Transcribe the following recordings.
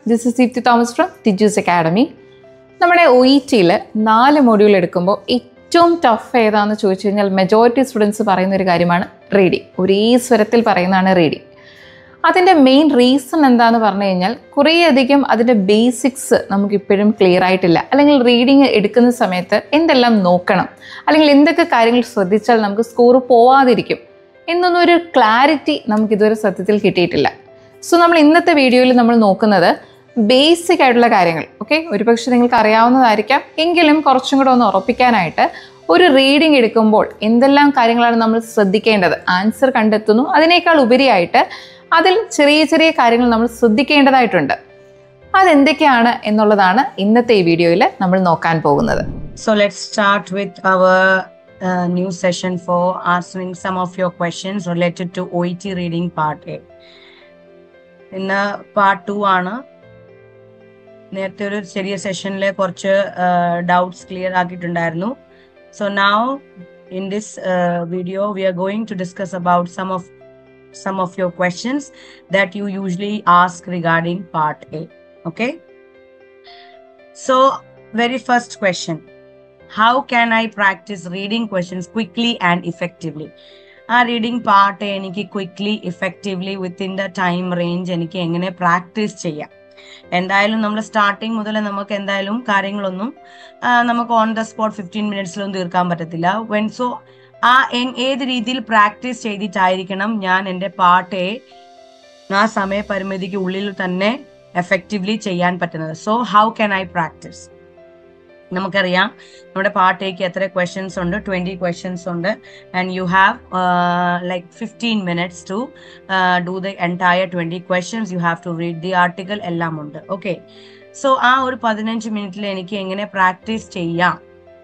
This is Deepthi Thomas from Tiju's academy നമ്മുടെ E ഇ ടിയിൽ നാല് മൊഡ്യൂൾ എടുക്കുമ്പോൾ ഏറ്റവും ടഫ് ഏതാണെന്ന് ചോദിച്ചു കഴിഞ്ഞാൽ മെജോറിറ്റി സ്റ്റുഡൻസ് പറയുന്ന ഒരു കാര്യമാണ് റീഡിങ് ഒരേ സ്വരത്തിൽ പറയുന്നതാണ് റീഡിങ് അതിൻ്റെ മെയിൻ റീസൺ എന്താന്ന് പറഞ്ഞു കഴിഞ്ഞാൽ കുറേയധികം അതിൻ്റെ ബേസിക്സ് നമുക്കിപ്പോഴും ക്ലിയർ ആയിട്ടില്ല അല്ലെങ്കിൽ റീഡിങ് എടുക്കുന്ന സമയത്ത് എന്തെല്ലാം നോക്കണം അല്ലെങ്കിൽ എന്തൊക്കെ കാര്യങ്ങൾ ശ്രദ്ധിച്ചാൽ നമുക്ക് സ്കോർ പോവാതിരിക്കും എന്നൊന്നും ഒരു ക്ലാരിറ്റി നമുക്കിതുവരെ സത്യത്തിൽ കിട്ടിയിട്ടില്ല സോ നമ്മൾ ഇന്നത്തെ വീഡിയോയിൽ നമ്മൾ നോക്കുന്നത് ബേസിക് ആയിട്ടുള്ള കാര്യങ്ങൾ ഓക്കെ ഒരുപക്ഷെ നിങ്ങൾക്ക് അറിയാവുന്നതായിരിക്കാം എങ്കിലും കുറച്ചും കൂടെ ഒന്ന് ഉറപ്പിക്കാനായിട്ട് ഒരു റീഡിംഗ് എടുക്കുമ്പോൾ എന്തെല്ലാം കാര്യങ്ങളാണ് നമ്മൾ ശ്രദ്ധിക്കേണ്ടത് ആൻസർ കണ്ടെത്തുന്നു അതിനേക്കാൾ ഉപരിയായിട്ട് അതിൽ ചെറിയ ചെറിയ കാര്യങ്ങൾ നമ്മൾ ശ്രദ്ധിക്കേണ്ടതായിട്ടുണ്ട് അതെന്തൊക്കെയാണ് എന്നുള്ളതാണ് ഇന്നത്തെ ഈ വീഡിയോയിൽ നമ്മൾ നോക്കാൻ പോകുന്നത് So let's start with our uh, new session for answering some of your questions related to OET reading part A. ഇന്ന് പാർട്ട് ടു ആണ് നേരത്തെ ഒരു ചെറിയ സെഷനിലെ കുറച്ച് ഡൗട്ട്സ് ക്ലിയർ ആക്കിയിട്ടുണ്ടായിരുന്നു so now in this video we are going to discuss about some of some of your questions that you usually ask regarding part A okay so very first question how can i practice reading questions quickly and effectively ആ reading part എനിക്ക് quickly effectively within the time range എനിക്ക് എങ്ങനെ practice ചെയ്യാം എന്തായാലും നമ്മൾ starting മുതൽ നമുക്ക് എന്തായാലും കാര്യങ്ങളൊന്നും ആ, നമുക്ക് ഓൺ ദ സ്പോട്ട് ഫിഫ്റ്റീൻ മിനിറ്റ്സിലൊന്നും തീർക്കാൻ പറ്റത്തില്ല വെൻ സോ ആ എൻ- ഏത് രീതിയിൽ പ്രാക്ടീസ് ചെയ്തിട്ടായിരിക്കണം ഞാൻ എൻ്റെ പാട്ടേ ആ സമയപരിമിതിക്ക് ഉള്ളിൽ തന്നെ എഫക്റ്റീവ്ലി ചെയ്യാൻ പറ്റുന്നത് so how can I practice നമുക്കറിയാം നമ്മുടെ പാർട്ടേക്ക് എത്ര ക്വസ്റ്റ്യൻസ് ഉണ്ട് ട്വന്റി ക്വസ്റ്റ്യൻസ് ഉണ്ട് and you have like fifteen minutes to do the entire twenty questions you have to read the article എല്ലാം ഉണ്ട് ഓക്കെ സോ ആ ഒരു പതിനഞ്ച് മിനിറ്റിൽ എനിക്ക് എങ്ങനെ പ്രാക്ടീസ് ചെയ്യാം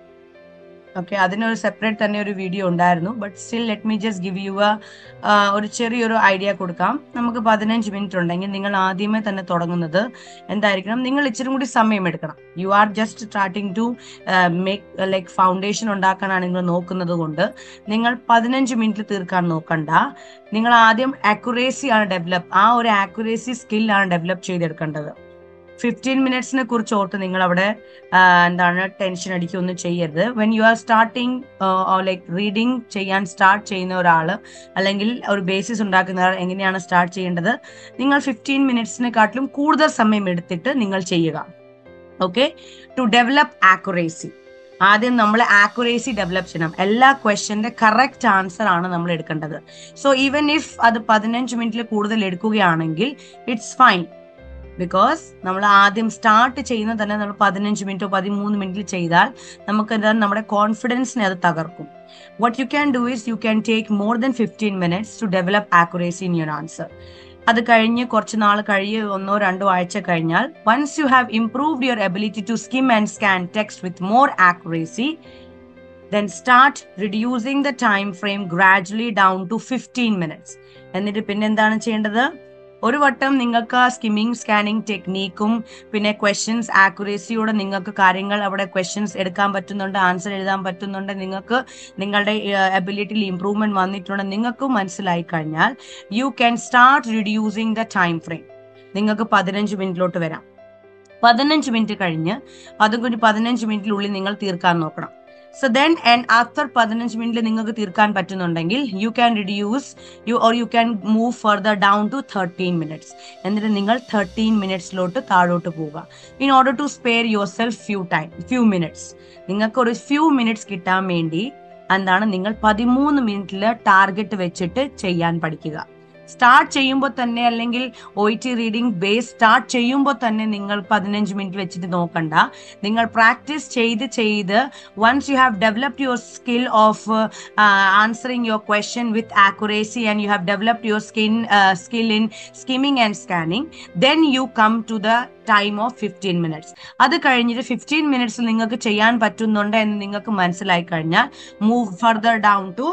ഓക്കെ അതിനൊരു സെപ്പറേറ്റ് തന്നെ ഒരു വീഡിയോ ഉണ്ടായിരുന്നു but still let me just give you ഒരു ചെറിയൊരു ഐഡിയ കൊടുക്കാം നമുക്ക് പതിനഞ്ച് മിനിറ്റ് ഉണ്ടെങ്കിൽ നിങ്ങൾ ആദ്യമേ തന്നെ തുടങ്ങുന്നത് എന്തായിരിക്കണം നിങ്ങൾ ഇച്ചിരി കൂടി സമയം എടുക്കണം you are just starting to make like foundation ഉണ്ടാക്കാനാണ് നിങ്ങൾ നോക്കുന്നത് കൊണ്ട് നിങ്ങൾ പതിനഞ്ച് മിനിറ്റിൽ തീർക്കാൻ നോക്കണ്ട നിങ്ങൾ ആദ്യം ആക്യുറേസി ആണ് ഡെവലപ്പ് ആ ഒരു ആക്യുറേസി സ്കില്ലാണ് ഡെവലപ്പ് ചെയ്തെടുക്കേണ്ടത് ഫിഫ്റ്റീൻ മിനിറ്റ്സിനെ കുറിച്ച് ഓർത്ത് നിങ്ങൾ അവിടെ ആ, എന്താണ് ടെൻഷൻ അടിക്കൊന്നും ചെയ്യരുത് when you are starting like reading ചെയ്യാൻ സ്റ്റാർട്ട് ചെയ്യുന്ന ഒരാൾ അല്ലെങ്കിൽ ഒരു ബേസിസ് ഉണ്ടാക്കുന്ന ഒരാൾ എങ്ങനെയാണ് സ്റ്റാർട്ട് ചെയ്യേണ്ടത് നിങ്ങൾ ഫിഫ്റ്റീൻ മിനിറ്റ്സിനെക്കാട്ടിലും കൂടുതൽ സമയം എടുത്തിട്ട് നിങ്ങൾ ചെയ്യുക ഓക്കെ ടു ഡെവലപ്പ് ആക്യുറേസി ആദ്യം നമ്മൾ ആക്യുറേസി ഡെവലപ്പ് ചെയ്യണം എല്ലാ ക്വസ്റ്റ്യന്റെ കറക്റ്റ് ആൻസർ ആണ് നമ്മൾ എടുക്കേണ്ടത് സോ ഈവൻ ഇഫ് അത് പതിനഞ്ച് മിനിറ്റിൽ കൂടുതൽ എടുക്കുകയാണെങ്കിൽ ഇറ്റ്സ് ഫൈൻ ബിക്കോസ് നമ്മൾ ആദ്യം സ്റ്റാർട്ട് ചെയ്യുന്ന തന്നെ നമ്മൾ പതിനഞ്ച് മിനിറ്റോ പതിമൂന്ന് മിനിറ്റിൽ ചെയ്താൽ നമുക്ക് എന്താണ് നമ്മുടെ കോൺഫിഡൻസിനെ അത് തകർക്കും what you can do is you can take more than fifteen minutes to develop accuracy in your answer അത് കഴിഞ്ഞ് കുറച്ച് നാൾ കഴിയ് ഒന്നോ രണ്ടോ ആഴ്ച കഴിഞ്ഞാൽ once you have improved your ability to skim and scan text with more accuracy then start reducing the time frame gradually down to 15 minutes എന്നിട്ട് പിന്നെ എന്താണ് ചെയ്യേണ്ടത് ഒരു വട്ടം നിങ്ങൾക്ക് സ്കിമ്മിങ് സ്കാനിങ് ടെക്നീക്കും പിന്നെ ക്വസ്റ്റ്യൻസ് ആക്യുറേസിയോടെ നിങ്ങൾക്ക് കാര്യങ്ങൾ അവിടെ ക്വസ്റ്റ്യൻസ് എടുക്കാൻ പറ്റുന്നുണ്ട് ആൻസർ എഴുതാൻ പറ്റുന്നുണ്ട് നിങ്ങൾക്ക് നിങ്ങളുടെ എബിലിറ്റിയിൽ ഇംപ്രൂവ്മെന്റ് വന്നിട്ടുണ്ട് നിങ്ങൾക്ക് മനസ്സിലായി കഴിഞ്ഞാൽ you can start reducing the time frame നിങ്ങൾക്ക് പതിനഞ്ച് മിനിറ്റിലോട്ട് വരാം പതിനഞ്ച് മിനിറ്റ് കഴിഞ്ഞ് അതും കൂടി പതിനഞ്ച് മിനിറ്റിനുള്ളിൽ നിങ്ങൾ തീർക്കാൻ നോക്കണം സോ ദെൻ ആൻഡ് ആഫ്റ്റർ പതിനഞ്ച് മിനിറ്റിൽ നിങ്ങൾക്ക് തീർക്കാൻ പറ്റുന്നുണ്ടെങ്കിൽ you can reduce you or you can move further down to thirteen minutes എന്നിട്ട് നിങ്ങൾ തേർട്ടീൻ മിനിറ്റ്സിലോട്ട് താഴോട്ട് പോവുക in order to spare your self few time few minutes നിങ്ങൾക്ക് ഒരു ഫ്യൂ മിനിറ്റ്സ് കിട്ടാൻ വേണ്ടി എന്താണ് നിങ്ങൾ പതിമൂന്ന് മിനിറ്റിൽ ടാർഗറ്റ് വെച്ചിട്ട് ചെയ്യാൻ പഠിക്കുക സ്റ്റാർട്ട് ചെയ്യുമ്പോൾ തന്നെ അല്ലെങ്കിൽ O T reading base start ചെയ്യുമ്പോൾ തന്നെ നിങ്ങൾ പതിനഞ്ച് മിനിറ്റ് വെച്ചിട്ട് നോക്കണ്ട നിങ്ങൾ പ്രാക്ടീസ് ചെയ്ത് ചെയ്ത് once you have developed your skill of answering your question with accuracy and you have developed your skin skill in skimming and scanning then you come to the time of fifteen minutes അത് കഴിഞ്ഞിട്ട് fifteen മിനിറ്റ്സിൽ നിങ്ങൾക്ക് ചെയ്യാൻ പറ്റുന്നുണ്ട് എന്ന് നിങ്ങൾക്ക് മനസ്സിലായി കഴിഞ്ഞാൽ move further down to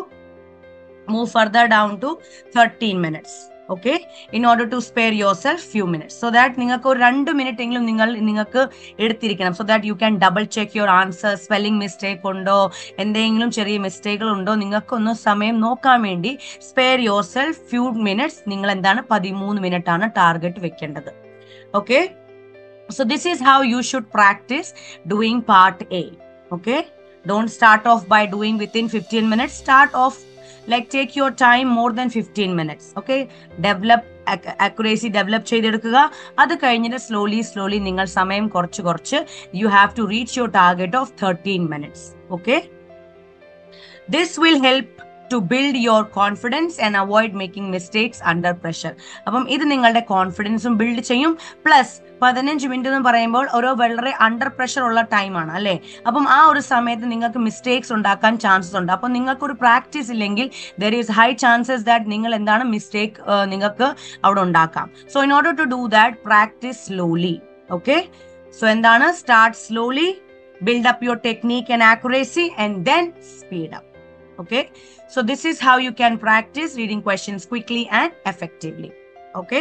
move further down to thirteen minutes okay in order to spare your self few minutes so that നിങ്ങൾക്ക് ഒരു രണ്ട് മിനിറ്റ് എങ്കിലും നിങ്ങൾ നിങ്ങൾക്ക് എടുത്തിരിക്കണം so that you can double check your answer spelling mistake ഉണ്ടോ എന്തെങ്കിലും ചെറിയ മിസ്റ്റേക്കുകൾ ഉണ്ടോ നിങ്ങൾക്കൊന്ന് സമയം നോക്കാൻ വേണ്ടി സ്പെയർ യുവർ സെൽഫ് ഫ്യൂ മിനിറ്റ്സ് നിങ്ങൾ എന്താണ് പതിമൂന്ന് മിനിറ്റ് ആണ് ടാർഗറ്റ് വെക്കേണ്ടത് okay So this is how you should practice doing part A. Okay. Don't start off by doing within 15 minutes. Start off like take your time more than 15 minutes. Okay. Develop accuracy develop ചെയ്തെടുക്കുക അത് കഴിഞ്ഞിട്ട് slowly slowly നിങ്ങൾ സമയം കുറച്ച് കുറച്ച് you have to reach your target of thirteen minutes okay this will help to build your confidence and avoid making mistakes under pressure അപ്പം ഇത് നിങ്ങളുടെ കോൺഫിഡൻസും ബിൽഡ് ചെയ്യും പ്ലസ് പതിനഞ്ച് മിനിറ്റ് എന്ന് പറയുമ്പോൾ ഓരോ വളരെ അണ്ടർ പ്രഷർ ഉള്ള ടൈമാണ് അല്ലേ അപ്പം ആ ഒരു സമയത്ത് നിങ്ങൾക്ക് മിസ്റ്റേക്സ് ഉണ്ടാക്കാൻ ചാൻസസ് ഉണ്ട് അപ്പം നിങ്ങൾക്ക് ഒരു പ്രാക്ടീസ് ഇല്ലെങ്കിൽ there is high chances that നിങ്ങൾ എന്താണ് മിസ്റ്റേക്ക് നിങ്ങൾക്ക് അവിടെ ഉണ്ടാക്കാം so in order to do that practice slowly okay so എന്താണ് start slowly build up your technique and accuracy and then speed up okay so this is how you can practice reading questions quickly and effectively okay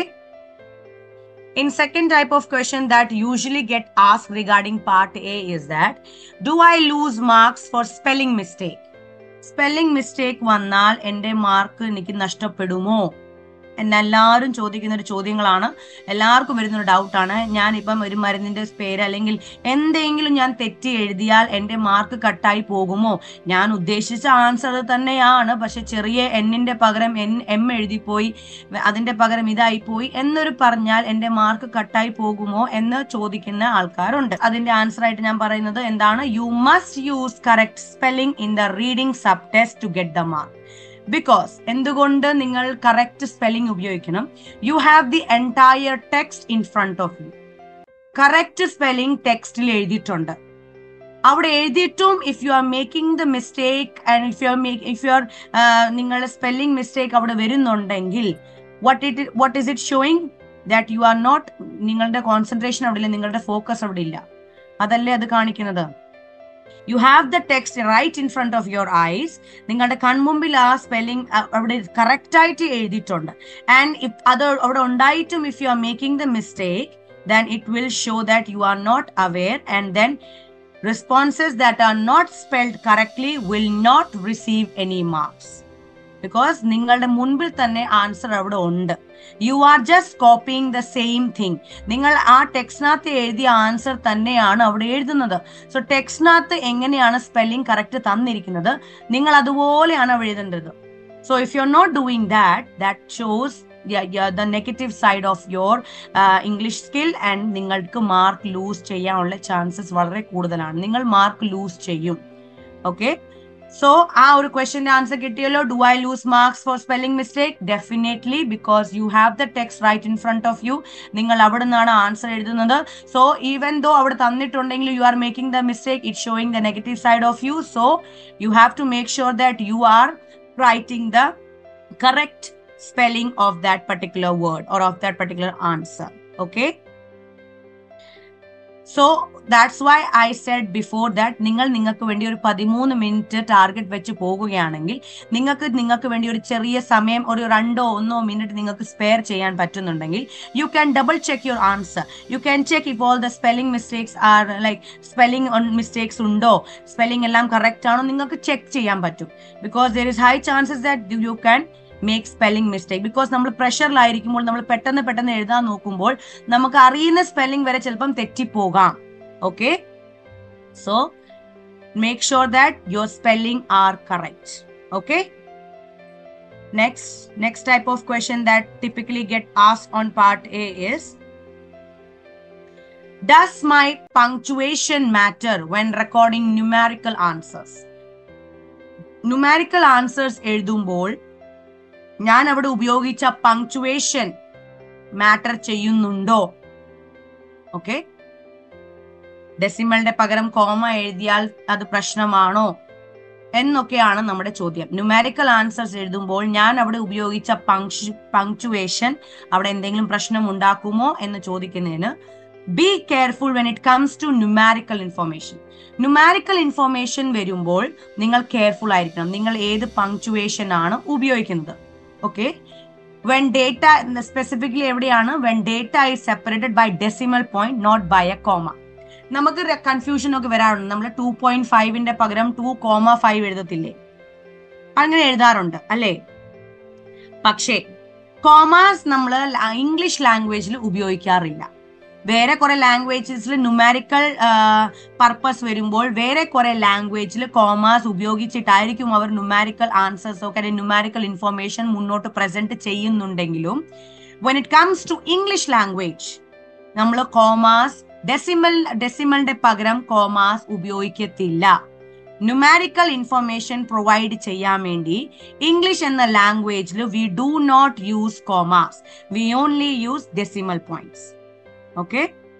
in second type of question that usually get asked regarding part a is that do i lose marks for spelling mistake spelling mistake വന്നാൽ എൻ്റെ mark എനിക്ക് നഷ്ടപ്പെടുമോ എന്നെല്ലാവരും ചോദിക്കുന്ന ഒരു ചോദ്യങ്ങളാണ് എല്ലാവർക്കും വരുന്ന ഒരു ഡൗട്ടാണ് ഞാൻ ഇപ്പം ഒരു മരുന്നിന്റെ പേര് അല്ലെങ്കിൽ എന്തെങ്കിലും ഞാൻ തെറ്റി എഴുതിയാൽ എൻ്റെ മാർക്ക് കട്ടായി പോകുമോ ഞാൻ ഉദ്ദേശിച്ച ആൻസർ അത് തന്നെയാണ് പക്ഷെ ചെറിയ എന്നിന്റെ പകരം എൻ എം എഴുതിപ്പോയി അതിന്റെ പകരം ഇതായി പോയി എന്നൊരു പറഞ്ഞാൽ എൻ്റെ മാർക്ക് കട്ടായി പോകുമോ എന്ന് ചോദിക്കുന്ന ആൾക്കാരുണ്ട് അതിന്റെ ആൻസർ ആയിട്ട് ഞാൻ പറയുന്നത് എന്താണ് you must use correct spelling in the reading sub test to get the mark because എന്തുകൊണ്ട് നിങ്ങൾ കറക്റ്റ് സ്പെല്ലിംഗ് ഉപയോഗിക്കണം you have the entire text in front of you correct spelling ടെക്സ്റ്റിൽ എഴുതിയിട്ടുണ്ട് അവിടെ എഴുതിയിട്ടും if you are making the mistake and if you are make if you are നിങ്ങളുടെ spelling mistake അവിടെ വരുന്നുണ്ടെങ്കിൽ what it what is it showing that you are not നിങ്ങളുടെ concentration അവിടെ ഇല്ല നിങ്ങളുടെ ഫോക്കസ് അവിടെ ഇല്ല അതല്ലേ അത് കാണിക്കുന്നത് you have the text right in front of your eyes നിങ്ങളുടെ കൺമുമ്പിൽ ആ സ്പെല്ലിംഗ് അവിടെ കറക്റ്റ് ആയിട്ട് എഴുതിയിട്ടുണ്ട് ആൻഡ് ഇഫ് അത് അവിടെ ഉണ്ടായിട്ടും if you are making the mistake then it will show that you are not aware and then responses that are not spelled correctly will not receive any marks because നിങ്ങളുടെ മുൻപിൽ തന്നെ answer അവിടെ ഉണ്ട് you are just copying the same thing നിങ്ങൾ ആ ടെക്സ്റ്റിനകത്ത് എഴുതിയ answer തന്നെയാണ് അവിടെ എഴുതുന്നത് സോ ടെക്സ്റ്റിനകത്ത് എങ്ങനെയാണ് സ്പെല്ലിംഗ് കറക്റ്റ് തന്നിരിക്കുന്നത് നിങ്ങൾ അതുപോലെയാണ് അവിടെ എഴുതേണ്ടത് so if you are not doing that that shows the negative side of your English skill and നിങ്ങൾക്ക് മാർക്ക് ലൂസ് ചെയ്യാനുള്ള ചാൻസസ് വളരെ കൂടുതലാണ് നിങ്ങൾ മാർക്ക് ലൂസ് ചെയ്യും ഓക്കെ സോ ആ ഒരു ക്വസ്റ്റ്യന്റെ ആൻസർ കിട്ടിയല്ലോ do I lose marks for spelling mistake definitely because you have the text right in front of you നിങ്ങൾ അവിടെ നിന്നാണ് ആൻസർ എഴുതുന്നത് സോ ഈവൻ ദോ അവിടെ തന്നിട്ടുണ്ടെങ്കിൽ you are making the mistake it showing the negative side of you so you have to make sure that you are writing the correct spelling of that particular word or of that particular answer. Okay. So that's why I said before that നിങ്ങൾ നിങ്ങൾക്ക് വേണ്ടി ഒരു പതിമൂന്ന് minute target വെച്ച് പോകുകയാണെങ്കിൽ നിങ്ങൾക്ക് നിങ്ങൾക്ക് വേണ്ടി ഒരു ചെറിയ സമയം ഒരു രണ്ടോ ഒന്നോ മിനിറ്റ് നിങ്ങൾക്ക് സ്പെയർ ചെയ്യാൻ പറ്റുന്നുണ്ടെങ്കിൽ you can double check your answer you can check if all the spelling mistakes are like spelling mistakes ഉണ്ടോ സ്പെല്ലിംഗ് എല്ലാം കറക്റ്റ് ആണോ നിങ്ങൾക്ക് ചെക്ക് ചെയ്യാൻ പറ്റും because there is high chances that you can make spelling mistake because നമ്മൾ പ്രഷറിലായിരിക്കുമ്പോൾ നമ്മൾ പെട്ടെന്ന് പെട്ടെന്ന് എഴുതാൻ നോക്കുമ്പോൾ നമുക്ക് അറിയുന്ന സ്പെല്ലിംഗ് വരെ ചിലപ്പം തെറ്റിപ്പോകാം okay so make sure that your spelling are correct okay next next type of question that typically get as on part A is Does my punctuation matter when recording numerical answers? Numerical answers എഴുതുമ്പോൾ ഞാൻ അവിടെ ഉപയോഗിച്ച പങ്ക്ചുവേഷൻ matter ചെയ്യുന്നുണ്ടോ okay ഡെസിമലിന്റെ പകരം comma എഴുതിയാൽ അത് പ്രശ്നമാണോ എന്നൊക്കെയാണ് നമ്മുടെ ചോദ്യം ന്യൂമാരിക്കൽ ആൻസേഴ്സ് എഴുതുമ്പോൾ ഞാൻ അവിടെ ഉപയോഗിച്ച പങ്ക്ചു പങ്ക്ചുവേഷൻ അവിടെ എന്തെങ്കിലും പ്രശ്നം ഉണ്ടാക്കുമോ എന്ന് ചോദിക്കുന്നതിന് be careful when it comes to numerical information numerical information വരുമ്പോൾ നിങ്ങൾ കെയർഫുൾ ആയിരിക്കണം നിങ്ങൾ ഏത് പങ്ക്ചുവേഷൻ ആണ് ഉപയോഗിക്കുന്നത് ഓക്കെ വെൻ ഡേറ്റ സ്പെസിഫിക്കലി എവിടെയാണ് when data is separated by decimal point not by a comma നമുക്ക് കൺഫ്യൂഷൻ ഒക്കെ വരാറുണ്ട് നമ്മൾ ടു പോയിന്റ് ഫൈവിന്റെ പകരം ടു കോമ ഫൈവ് എഴുതത്തില്ലേ അങ്ങനെ എഴുതാറുണ്ട് അല്ലേ പക്ഷേ കോമാസ് നമ്മൾ ഇംഗ്ലീഷ് ലാംഗ്വേജിൽ ഉപയോഗിക്കാറില്ല വേറെ കുറെ ലാംഗ്വേജസിൽ ന്യൂമാരിക്കൽ പർപ്പസ് വരുമ്പോൾ വേറെ കുറെ ലാംഗ്വേജിൽ കോമാസ് ഉപയോഗിച്ചിട്ടായിരിക്കും അവർ ന്യൂമാരിക്കൽ ആൻസേഴ്സോ അല്ലെങ്കിൽ ന്യൂമാരിക്കൽ ഇൻഫർമേഷൻ മുന്നോട്ട് പ്രസന്റ് ചെയ്യുന്നുണ്ടെങ്കിലും when it comes to English language നമ്മൾ കോമാസ് ഡെസിമൽ ഡെസിമലിന്റെ പകരം കോമാസ് ഉപയോഗിക്കത്തില്ല ന്യൂമാരിക്കൽ ഇൻഫർമേഷൻ പ്രൊവൈഡ് ചെയ്യാൻ വേണ്ടി ഇംഗ്ലീഷ് എന്ന ലാംഗ്വേജിൽ we do not use commas we only use decimal points okay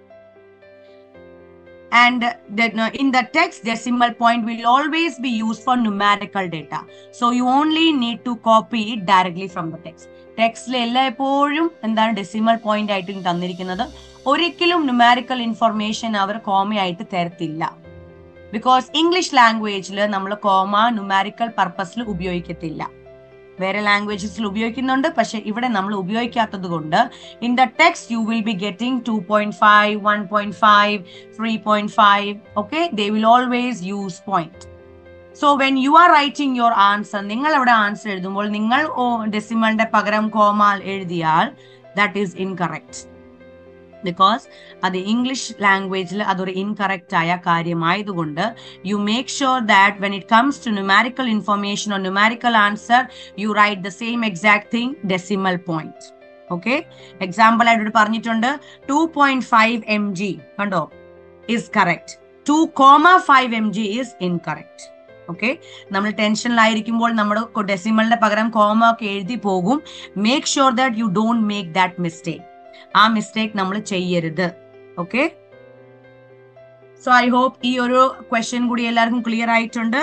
and the, in the text decimal point will always be used for numerical data so you only need to copy it directly from the text ടെക്സ്റ്റിൽ എല്ലായ്പ്പോഴും എന്താണ് decimal point ആയിട്ട് തന്നിരിക്കുന്നത് ഒരിക്കലും numerical information അവർ കോമയായിട്ട് തരത്തില്ല because English ലാംഗ്വേജിൽ നമ്മൾ comma numerical പർപ്പസിൽ ഉപയോഗിക്കത്തില്ല വേറെ ലാംഗ്വേജസിൽ ഉപയോഗിക്കുന്നുണ്ട് പക്ഷെ ഇവിടെ നമ്മൾ ഉപയോഗിക്കാത്തത് കൊണ്ട് in the text you will be getting two point five one point five three point five okay they will always use point so when you are writing your answer നിങ്ങൾ അവിടെ answer എഴുതുമ്പോൾ നിങ്ങൾ ഡെസിമലിന്റെ പകരം കോമാൽ എഴുതിയാൽ ദാറ്റ് ഈസ് ഇൻകറക്റ്റ് ബിക്കോസ് അത് English ലാംഗ്വേജിൽ അതൊരു ഇൻകറക്റ്റ് ആയ കാര്യമായതുകൊണ്ട് you make sure that when it comes to numerical information or numerical answer you write the same exact thing decimal point okay example ആയിട്ട് പറഞ്ഞിട്ടുണ്ട് two point five M G കണ്ടോ is correct two comma five M G is incorrect okay നമ്മൾ ടെൻഷനിലായിരിക്കുമ്പോൾ നമ്മൾ ഡെസിമലിന്റെ പകരം comma ഒക്കെ എഴുതി പോകും make sure that you don't make that mistake ആ മിസ്റ്റേക്ക് നമ്മൾ ചെയ്യരുത് ഓക്കെ സോ ഐ ഹോപ്പ് ഈ ഒരു ക്വസ്റ്റ്യൻ കൂടി എല്ലാവർക്കും ക്ലിയർ ആയിട്ടുണ്ട്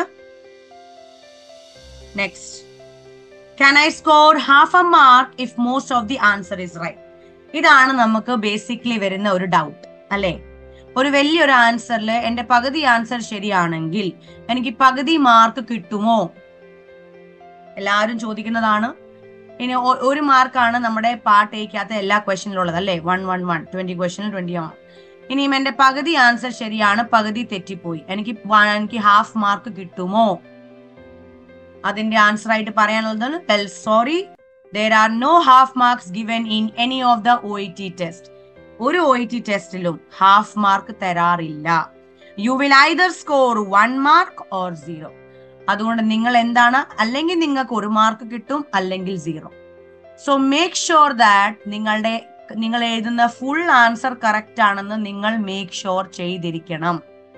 next can I score half a mark if most of the answer is right ഇതാണ് നമുക്ക് ബേസിക്കലി വരുന്ന ഒരു ഡൗട്ട് അല്ലേ ഒരു വലിയൊരു ആൻസറിൽ എന്റെ പകുതി ആൻസർ ശരിയാണെങ്കിൽ എനിക്ക് പകുതി മാർക്ക് കിട്ടുമോ എല്ലാവരും ചോദിക്കുന്നതാണ് ഇനി ഒരു മാർക്കാണ് നമ്മുടെ പാർട്ട് എയ്ക്കകത്ത് എല്ലാ ക്വസ്റ്റനിലുള്ളത് അല്ലേ വൺ വൺ വൺ ട്വന്റി ക്വസ്റ്റനിൽ ട്വന്റി വൺ ഇനിയും എന്റെ പകുതി ആൻസർ ശരിയാണ് പകുതി തെറ്റിപ്പോയി എനിക്ക് എനിക്ക് ഹാഫ് മാർക്ക് കിട്ടുമോ അതിന്റെ ആൻസർ ആയിട്ട് പറയാനുള്ളത് well sorry there are no half marks given in any of the O T test ഒരു ഒ ടി ടെസ്റ്റിലും ഹാഫ് മാർക്ക് തരാറില്ല you will either score one mark or zero അതുകൊണ്ട് നിങ്ങൾ എന്താണ് അല്ലെങ്കിൽ നിങ്ങൾക്ക് ഒരു മാർക്ക് കിട്ടും അല്ലെങ്കിൽ zero so make sure that നിങ്ങളുടെ നിങ്ങൾ എഴുതുന്ന ഫുൾ ആൻസർ കറക്റ്റ് ആണെന്ന് നിങ്ങൾ മേക്ക് ഷുവർ ചെയ്തിരിക്കണം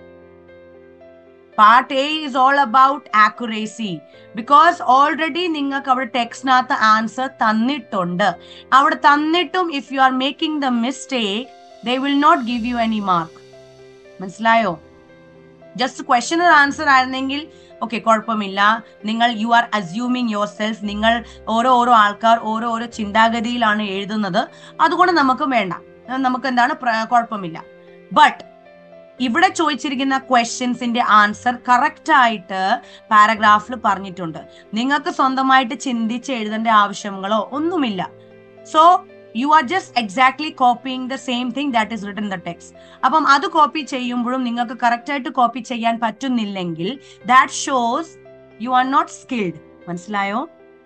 part A is all about accuracy because already നിങ്ങൾക്ക് അവിടെ ടെക്സ്റ്റിനകത്ത് ആൻസർ തന്നിട്ടുണ്ട് അവിടെ തന്നിട്ടും if you are making the mistake they will not give you any mark മനസ്സിലായോ ജസ്റ്റ് ക്വസ്റ്റൻ ആൻസർ ആയിരുന്നെങ്കിൽ ഓക്കെ കുഴപ്പമില്ല നിങ്ങൾ you are assuming yourself നിങ്ങൾ ഓരോ ഓരോ ആൾക്കാർ ഓരോ ഓരോ ചിന്താഗതിയിലാണ് എഴുതുന്നത് അതുകൊണ്ട് നമുക്ക് വേണ്ട നമുക്ക് എന്താണ് കുഴപ്പമില്ല ബട്ട് ഇവിടെ ചോദിച്ചിരിക്കുന്ന ക്വസ്റ്റ്യൻസിന്റെ ആൻസർ കറക്റ്റ് ആയിട്ട് പാരഗ്രാഫിൽ പറഞ്ഞിട്ടുണ്ട് നിങ്ങൾക്ക് സ്വന്തമായിട്ട് ചിന്തിച്ച് എഴുതേണ്ട ആവശ്യങ്ങളോ ഒന്നുമില്ല so you are just exactly copying the same thing that is written the text അപ്പം അത് കോപ്പി ചെയ്യുമ്പോഴും നിങ്ങൾക്ക് കറക്റ്റ് ആയിട്ട് കോപ്പി ചെയ്യാൻ പറ്റുന്നില്ലെങ്കിൽ that shows you are not skilled മനസ്സിലായോ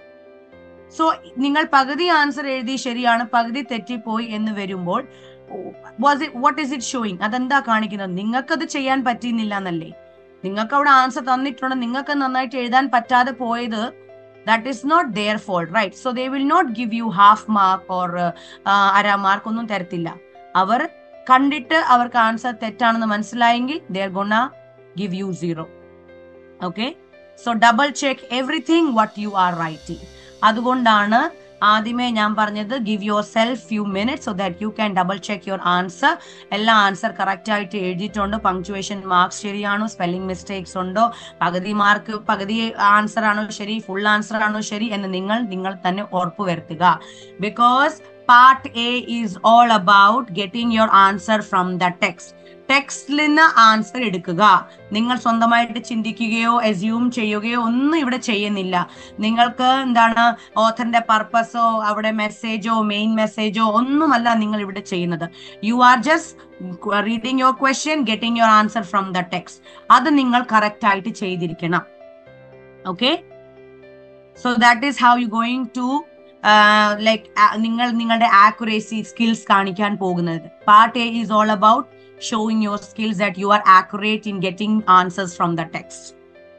സോ നിങ്ങൾ പകുതി ആൻസർ എഴുതി ശരിയാണ് പകുതി തെറ്റിപ്പോയി എന്ന് വരുമ്പോൾ was it what is it showing അതെന്താ കാണിക്കുന്നത് നിങ്ങൾക്കത് ചെയ്യാൻ പറ്റിയില്ല എന്നല്ലേ നിങ്ങൾക്ക് അവിടെ ആൻസർ തന്നിട്ടുണ്ട് നിങ്ങൾക്ക് നന്നായിട്ട് എഴുതാൻ പറ്റാതെ പോയത് that is not their fault right so they will not give you half mark or അര മാർക്ക് ഒന്നും തരത്തില്ല അവർ കണ്ടിട്ട് അവർക്ക് ആൻസർ തെറ്റാണെന്ന് മനസ്സിലായെങ്കിൽ they're gonna give you zero okay so double check everything what you are writing അതുകൊണ്ടാണ് ആദ്യമേ ഞാൻ പറഞ്ഞത് give your self few minute so that you can double check your answer എല്ലാ ആൻസർ കറക്റ്റ് ആയിട്ട് എഴുതിയിട്ടുണ്ട് പങ്ക്ച്വേഷൻ മാർക്സ് ശരിയാണോ spelling mistakes ഉണ്ടോ പകുതി മാർക്ക് പകുതി ആൻസർ ആണോ ശരി ഫുൾ ആൻസർ ആണോ ശരി എന്ന് നിങ്ങൾ നിങ്ങൾ തന്നെ ഉറപ്പ് വരുത്തുക because part A is all about getting your answer from the text ടെക്സ്റ്റിൽ നിന്ന് ആൻസർ എടുക്കുക നിങ്ങൾ സ്വന്തമായിട്ട് ചിന്തിക്കുകയോ എസ്യൂം ചെയ്യുകയോ ഒന്നും ഇവിടെ ചെയ്യുന്നില്ല നിങ്ങൾക്ക് എന്താണ് ഓഥറിന്റെ പർപ്പസോ അവിടെ മെസ്സേജോ മെയിൻ മെസ്സേജോ ഒന്നുമല്ല നിങ്ങൾ ഇവിടെ ചെയ്യുന്നത് you are just reading your question getting your answer from the text അത് നിങ്ങൾ കറക്റ്റ് ആയിട്ട് ചെയ്തിരിക്കണം okay so that is how you going to like നിങ്ങൾ നിങ്ങളുടെ ആക്യുറേസി സ്കിൽസ് കാണിക്കാൻ പോകുന്നത് part A is all about showing your skills that you are accurate in getting answers from the text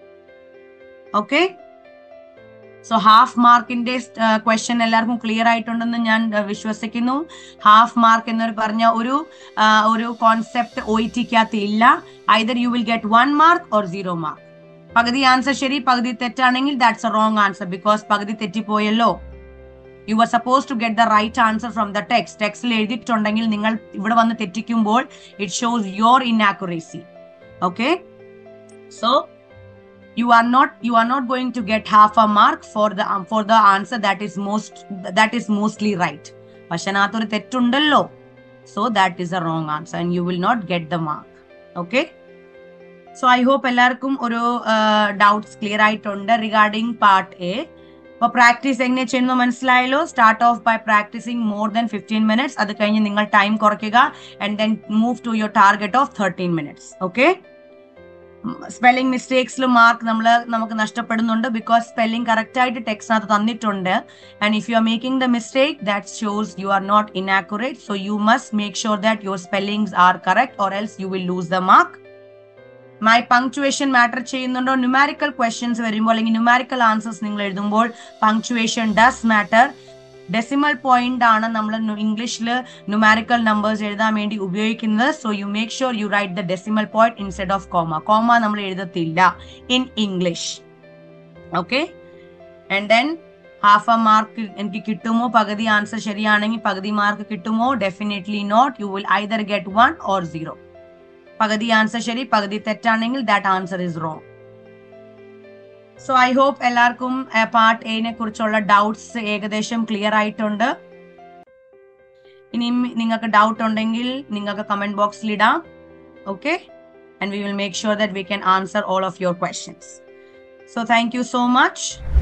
okay so half മാർക്കിന്റെ question എല്ലാവർക്കും clear ആയിട്ടുണ്ടെന്ന് ഞാൻ uh, വിശ്വസിക്കുന്നു half mark എന്നൊരു പറഞ്ഞ ഒരു uh, ഒരു കോൺസെപ്റ്റ് ഒ ടിക്കകത്ത് ഇല്ല either you will get one mark or zero mark പകുതി ആൻസർ ശരി പകുതി തെറ്റാണെങ്കിൽ that's a wrong answer because പകുതി തെറ്റിപ്പോയല്ലോ you are suppose to get the right answer from the text ടെക്സ്റ്റിൽ എഴുതിയിട്ടുണ്ടെങ്കിൽ നിങ്ങൾ ഇവിടെ വന്ന് തെറ്റിക്കുമ്പോൾ it shows your inaccuracy okay so you are not you are not going to get half a mark for the um, for the answer that is most that is mostly right പക്ഷെ അതിനകത്തൊരു തെറ്റുണ്ടല്ലോ so that is a wrong answer and you will not get the mark okay so I hope എല്ലാവർക്കും ഒരു doubts clear ആയിട്ടുണ്ട് regarding part A അപ്പോൾ practice എങ്ങനെ ചെയ്യുന്നു മനസ്സിലായല്ലോ start off by practicing more than fifteen minutes അത് കഴിഞ്ഞ് നിങ്ങൾ ടൈം കുറയ്ക്കുക and then move to your target of thirteen minutes okay spelling മിസ്റ്റേക്സിൽ മാർക്ക് നമ്മൾ നമുക്ക് നഷ്ടപ്പെടുന്നുണ്ട് ബിക്കോസ് സ്പെല്ലിംഗ് കറക്റ്റ് ആയിട്ട് ടെക്സ്റ്റിനകത്ത് തന്നിട്ടുണ്ട് and if you are making the mistake that shows you are not inaccurate so you must make sure that your spellings are correct or else you will lose the mark my punctuation matter ചെയ്യുന്നുണ്ടോ numerical questions വരുമ്പോൾ അല്ലെങ്കിൽ numerical answers നിങ്ങൾ എഴുതുമ്പോൾ punctuation does matter decimal point ആണ് നമ്മൾ ഇംഗ്ലീഷിൽ numerical numbers എഴുതാൻ വേണ്ടി ഉപയോഗിക്കുന്നത് so you make sure you write the decimal point instead of comma comma നമ്മൾ എഴുതത്തില്ല in English okay and then half a mark എനിക്ക് കിട്ടുമോ പകുതി ആൻസർ ശരിയാണെങ്കിൽ പകുതി മാർക്ക് കിട്ടുമോ definitely not you will either get one or zero പകുതി answer ശരി പകുതി തെറ്റാണെങ്കിൽ that answer is wrong so I hope എല്ലാവർക്കും പാർട്ട് എനെ കുറിച്ചുള്ള ഡൗട്ട്സ് ഏകദേശം ക്ലിയർ ആയിട്ടുണ്ട് ഇനിയും നിങ്ങൾക്ക് ഡൗട്ട് ഉണ്ടെങ്കിൽ നിങ്ങൾക്ക് കമന്റ് ബോക്സിൽ ഇടാം okay and we will make sure that we can answer all of your questions so thank you so much